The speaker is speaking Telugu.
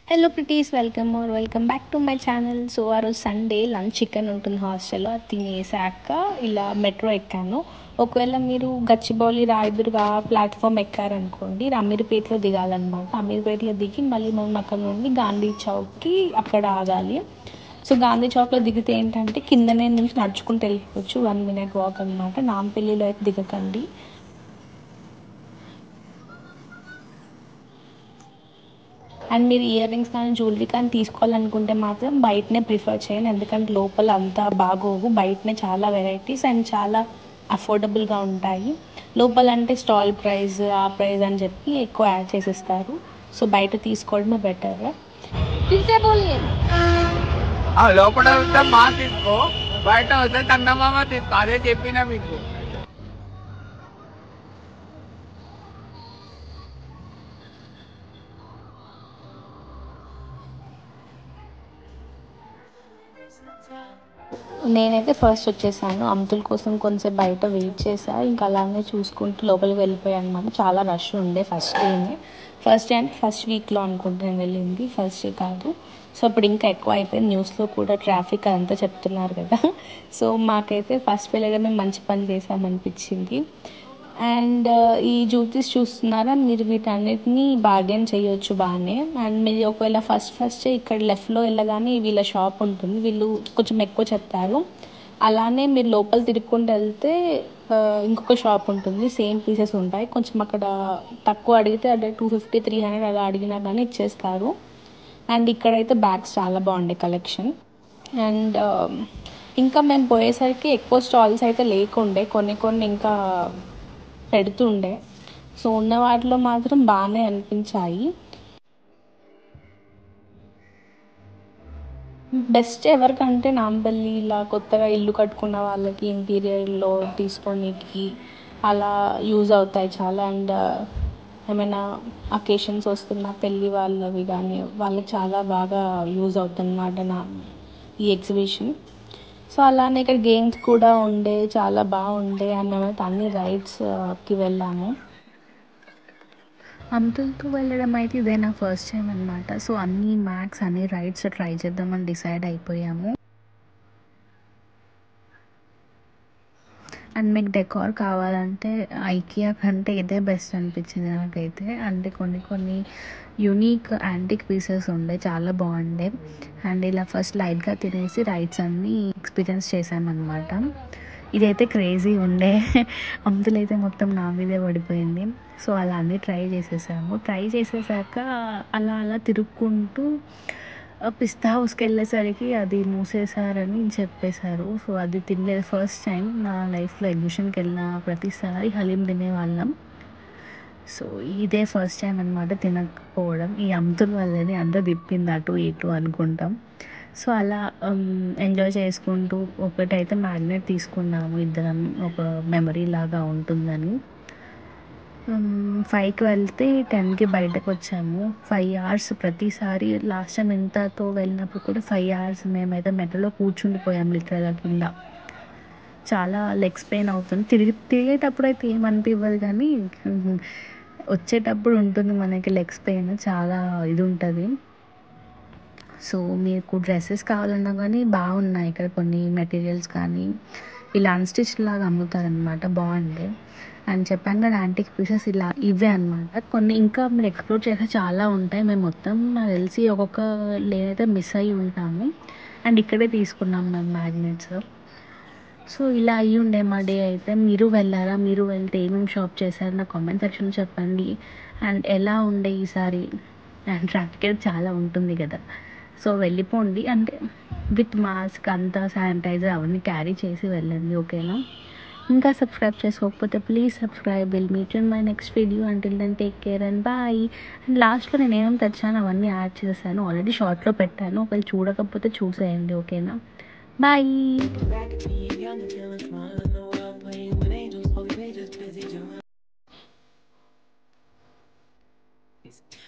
Hello pretties welcome or welcome back to my channel so ఆ రోజు సండే లంచ్ చికెన్ ఉంటుంది హాస్టల్లో అది తినేసాక ఇలా మెట్రో ఎక్కాను ఒకవేళ మీరు గచ్చిబౌలి రాయదుర్గా ప్లాట్ఫామ్ ఎక్కారనుకోండి అమీర్పేటలో దిగాలన్నమాట అమీర్పేటలో దిగి మళ్ళీ మనం అక్కడ నుండి గాంధీ చౌక్కి అక్కడ ఆగాలి సో గాంధీ చౌక్లో దిగితే ఏంటంటే కిందనే నుంచి నడుచుకుంటూ వెళ్ళిపోవచ్చు వన్ మినిట్ వాక్ అనమాట నాంపల్లిలో అయితే దిగకండి అండ్ మీరు ఇయర్ రింగ్స్ కానీ జ్యువెలరీ కానీ తీసుకోవాలనుకుంటే మాత్రం బయటనే ప్రిఫర్ చేయండి ఎందుకంటే లోపల అంతా బాగోవు బయటనే చాలా వెరైటీస్ అండ్ చాలా అఫోర్డబుల్గా ఉంటాయి లోపల అంటే స్టాల్ ప్రైస్ ఆ ప్రైస్ అని చెప్పి ఎక్కువ యాడ్ చేసేస్తారు సో బయట తీసుకోవడమే బెటర్ ఆ లోపల వస్తే మా తీసుకో బయట వస్తే చందమామ తీసుకో అదే చెప్పిన మీకు నేనైతే ఫస్ట్ వచ్చేసాను అమ్ముతుల కోసం కొంచెం బయట వెయిట్ చేసా ఇంకా అలానే చూసుకుంటూ లోపలికి వెళ్ళిపోయాను అనమాట చాలా రష్ ఉండే ఫస్ట్ డేనే ఫస్ట్ డే అంటే ఫస్ట్ వీక్లో అనుకుంటే నేను వెళ్ళింది ఫస్ట్ డే కాదు సో ఇప్పుడు ఇంకా ఎక్కువ అయిపోయింది న్యూస్లో కూడా ట్రాఫిక్ అదంతా చెప్తున్నారు కదా సో మాకైతే ఫస్ట్ వెళ్ళగానే మంచి పని చేసామనిపించింది అండ్ ఈ జ్యూటీస్ చూస్తున్నారా మీరు వీటన్నిటిని బార్గెన్ చేయొచ్చు బాగానే అండ్ మీరు ఒకవేళ ఫస్ట్ ఫస్ట్ ఇక్కడ లెఫ్ట్లో వెళ్ళగానే వీళ్ళ షాప్ ఉంటుంది వీళ్ళు కొంచెం ఎక్కువ చెప్తారు అలానే మీరు లోపల తిరుక్కుంటూ వెళ్తే ఆ, ఇంకొక షాప్ ఉంటుంది సేమ్ పీసెస్ ఉంటాయి కొంచెం అక్కడ తక్కువ అడిగితే అదే టూ ఫిఫ్టీ త్రీ హండ్రెడ్ అలా అడిగినా కానీ ఇచ్చేస్తారు అండ్ ఇక్కడైతే బ్యాగ్స్ చాలా బాగుండే కలెక్షన్ అండ్ ఇంకా మేము పోయేసరికి ఎక్కువ స్టాల్స్ అయితే లేకుండే కొన్ని కొన్ని ఇంకా పెడుతుండే సో ఉన్న వాటిలో మాత్రం బాగానే అనిపించాయి బెస్ట్ ఎవరికంటే నాంపల్లి ఇలా కొత్తగా ఇల్లు కట్టుకున్న వాళ్ళకి ఇంటీరియర్లో తీసుకోనికి అలా యూజ్ అవుతాయి చాలా అండ్ ఏమైనా అకేషన్స్ వస్తున్న పెళ్ళి వాళ్ళవి కానీ వాళ్ళకి చాలా బాగా యూజ్ అవుతుంది అన్నమాట నా ఈ ఎగ్జిబిషన్ సో అలానే ఇక్కడ గేమ్స్ కూడా ఉండే చాలా బాగుండే అండ్ మేమైతే అన్ని రైడ్స్కి వెళ్ళాము అమ్ముతులతో వెళ్ళడం అయితే ఇదే నా ఫస్ట్ టైం అనమాట సో అన్ని మ్యాక్స్ అన్ని రైడ్స్ ట్రై చేద్దామని డిసైడ్ అయిపోయాము అండ్ మీకు డెకార్ కావాలంటే ఐకియా కంటే ఇదే బెస్ట్ అనిపించింది నాకైతే అంటే కొన్ని కొన్ని యూనిక్ యాంటిక్ పీసెస్ ఉండే చాలా బాగుండే అండ్ ఇలా ఫస్ట్ లైట్గా తినేసి రైడ్స్ అన్నీ ఎక్స్పీరియన్స్ చేసామన్నమాట ఇదైతే క్రేజీ ఉండే అమ్ముతులైతే మొత్తం నా మీదే పడిపోయింది సో అలా అన్నీ ట్రై చేసేసాము ట్రై చేసేసాక అలా అలా తిరుక్కుంటూ పిస్తా హౌస్కి వెళ్ళేసరికి అది మూసేశారని చెప్పేశారు సో అది తినలేదు ఫస్ట్ టైం నా లైఫ్లో ఎగ్జిబిషన్కి వెళ్ళిన ప్రతిసారి హలీం తినేవాళ్ళం సో ఇదే ఫస్ట్ టైం అనమాట తినకపోవడం ఈ అమ్ముతుల వల్లనే అంతా తిప్పింది అటు ఇటు అనుకుంటాం సో అలా ఎంజాయ్ చేసుకుంటూ ఒకటైతే మ్యాగ్నెట్ తీసుకున్నాము ఇద్దరం ఒక మెమరీ లాగా ఉంటుందని ఫైవ్కి వెళ్తే టెన్కి బయటకు వచ్చాము ఫైవ్ అవర్స్ ప్రతిసారి లాస్ట్ టైం ఇంతతో వెళ్ళినప్పుడు కూడా ఫైవ్ అవర్స్ మేమైతే మెటలో కూర్చుండిపోయాం లిటరల్గా కింద చాలా లెగ్స్ పెయిన్ అవుతుంది తిరిగి తిరిగేటప్పుడు అయితే ఏమనిపించదు కానీ వచ్చేటప్పుడు ఉంటుంది మనకి లెగ్స్ పెయిన్ చాలా ఇది ఉంటుంది సో మీకు డ్రెస్సెస్ కావాలన్నా కానీ బాగున్నాయి ఇక్కడ కొన్ని మెటీరియల్స్ కానీ ఇలా అన్స్టిచ్ లాగా అమ్ముతారనమాట బాగుండే అండ్ చెప్పాను కదా యాంటిక్ పీసెస్ ఇలా ఇవే అనమాట కొన్ని ఇంకా మీరు ఎక్స్ప్లోర్ చేస్తే చాలా ఉంటాయి మేము మొత్తం నాకు తెలిసి ఒక్కొక్క లేనైతే మిస్ అయ్యి ఉంటాము అండ్ ఇక్కడే తీసుకున్నాం మేము మ్యాగ్నెట్స్ సో ఇలా అయ్యి ఉండే మా డే అయితే మీరు వెళ్ళారా మీరు వెళ్తే ఏమేమి షాప్ చేశారు నా కామెంట్ సెక్షన్ చెప్పండి అండ్ ఎలా ఉండే ఈసారి అండ్ ట్రాఫిక్ అయితే చాలా ఉంటుంది కదా సో వెళ్ళిపోండి అంటే విత్ మాస్క్ అంతా శానిటైజర్ అవన్నీ క్యారీ చేసి వెళ్ళండి ఓకేనా ఇంకా సబ్స్క్రైబ్ చేసుకోకపోతే please subscribe will meet in my next video until then take care and bye and లాస్ట్లో నేను ఏమేమి తెచ్చాను అవన్నీ యాడ్ చేశాను ఆల్రెడీ షార్ట్లో పెట్టాను ఒకవేళ చూడకపోతే చూసేయండి ఓకేనా bye Back to you, young and feeling small in the world, playing with angels, holy pages, busy doing.